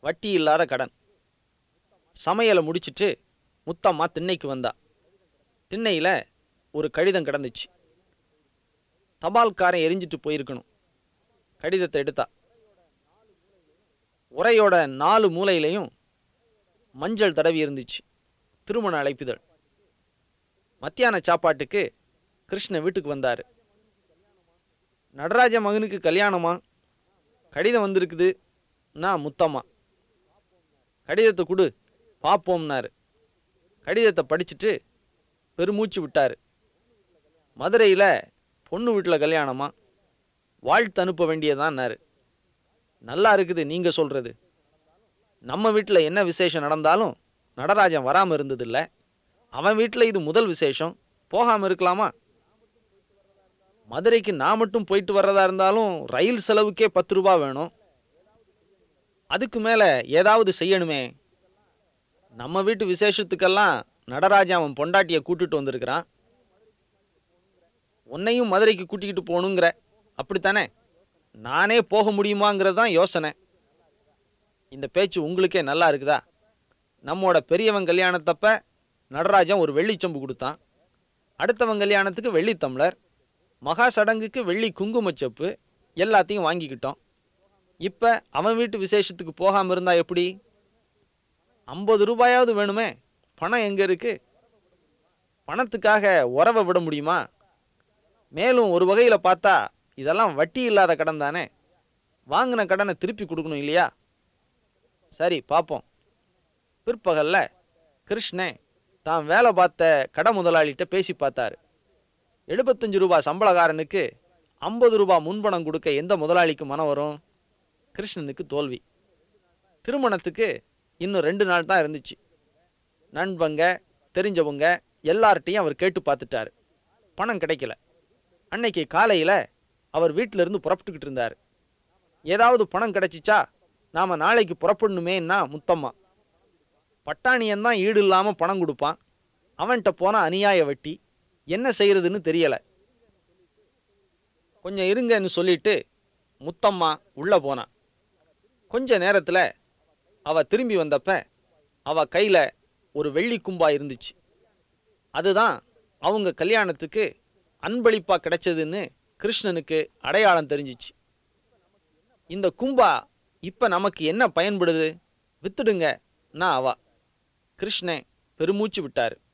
வட்டி இல்லாத கடன் சமையலை முடிச்சிட்டு முத்தம்மா திண்ணைக்கு வந்தா திண்ணையில் ஒரு கடிதம் கிடந்துச்சு தபால்காரன் எரிஞ்சிட்டு போயிருக்கணும் கடிதத்தை எடுத்தா உரையோட நாலு மூலையிலையும் மஞ்சள் தடவி இருந்துச்சு திருமண அழைப்பிதழ் மத்தியான சாப்பாட்டுக்கு கிருஷ்ண வீட்டுக்கு வந்தார் நடராஜ மகனுக்கு கல்யாணமா கடிதம் வந்திருக்குது நான் முத்தம்மா கடிதத்தை கொடு பார்ப்போம்னாரு கடிதத்தை படிச்சுட்டு பெருமூச்சு விட்டார் மதுரையில் பொண்ணு வீட்டில் கல்யாணமா வாழ்த்து அனுப்ப வேண்டியதான்னாரு நல்லா இருக்குது நீங்கள் சொல்கிறது நம்ம வீட்டில் என்ன விசேஷம் நடந்தாலும் நடராஜன் வராமல் இருந்ததில்ல அவன் வீட்டில் இது முதல் விசேஷம் போகாமல் இருக்கலாமா மதுரைக்கு நான் மட்டும் போயிட்டு வர்றதா இருந்தாலும் ரயில் செலவுக்கே பத்து ரூபா வேணும் அதுக்கு மேலே ஏதாவது செய்யணுமே நம்ம வீட்டு விசேஷத்துக்கெல்லாம் நடராஜன் அவன் பொண்டாட்டியை கூட்டிட்டு வந்திருக்கிறான் உன்னையும் மதுரைக்கு கூட்டிக்கிட்டு போகணுங்கிற அப்படித்தானே நானே போக முடியுமாங்கிறது தான் யோசனை இந்த பேச்சு உங்களுக்கே நல்லா இருக்குதா நம்மோட பெரியவன் கல்யாணத்தப்ப நடராஜன் ஒரு வெள்ளிச்சம்பு கொடுத்தான் அடுத்தவன் கல்யாணத்துக்கு வெள்ளி டம்ளர் மகா சடங்குக்கு வெள்ளி குங்குமச்சப்பு எல்லாத்தையும் வாங்கிக்கிட்டோம் இப்போ அவன் வீட்டு விசேஷத்துக்கு போகாமல் இருந்தா எப்படி ஐம்பது ரூபாயாவது வேணுமே பணம் எங்கே இருக்கு பணத்துக்காக உறவை விட முடியுமா மேலும் ஒரு வகையில் பார்த்தா இதெல்லாம் வட்டி இல்லாத கடன் தானே வாங்கின கடனை திருப்பி கொடுக்கணும் இல்லையா சரி பார்ப்போம் பிற்பகல்ல கிருஷ்ணன் தான் வேலை பார்த்த கடை முதலாளிகிட்ட பேசி பார்த்தாரு எழுபத்தஞ்சு ரூபா சம்பளக்காரனுக்கு ஐம்பது ரூபா முன்பணம் கொடுக்க எந்த முதலாளிக்கு மனம் வரும் கிருஷ்ணனுக்கு தோல்வி திருமணத்துக்கு இன்னும் ரெண்டு நாள் தான் இருந்துச்சு நண்பங்க தெரிஞ்சவங்க எல்லார்ட்டையும் அவர் கேட்டு பார்த்துட்டாரு பணம் கிடைக்கல அன்னைக்கு காலையில் அவர் வீட்டில இருந்து புறப்பட்டுக்கிட்டு இருந்தார் ஏதாவது பணம் கிடைச்சிச்சா நாம் நாளைக்கு புறப்படணுமேன்னா முத்தம்மா பட்டாணியன் ஈடு இல்லாமல் பணம் கொடுப்பான் அவன்கிட்ட போனால் அநியாய வட்டி என்ன செய்யறதுன்னு தெரியலை கொஞ்சம் இருங்கன்னு சொல்லிட்டு முத்தம்மா உள்ளே போனான் கொஞ்ச நேரத்தில் அவ திரும்பி வந்தப்ப அவ கையில் ஒரு வெள்ளி கும்பா இருந்துச்சு அதுதான் அவங்க கல்யாணத்துக்கு அன்பளிப்பாக கிடைச்சதுன்னு கிருஷ்ணனுக்கு அடையாளம் தெரிஞ்சிச்சு இந்த கும்பா இப்போ நமக்கு என்ன பயன்படுது வித்துடுங்க நான் அவா கிருஷ்ணன் பெருமூச்சு விட்டார்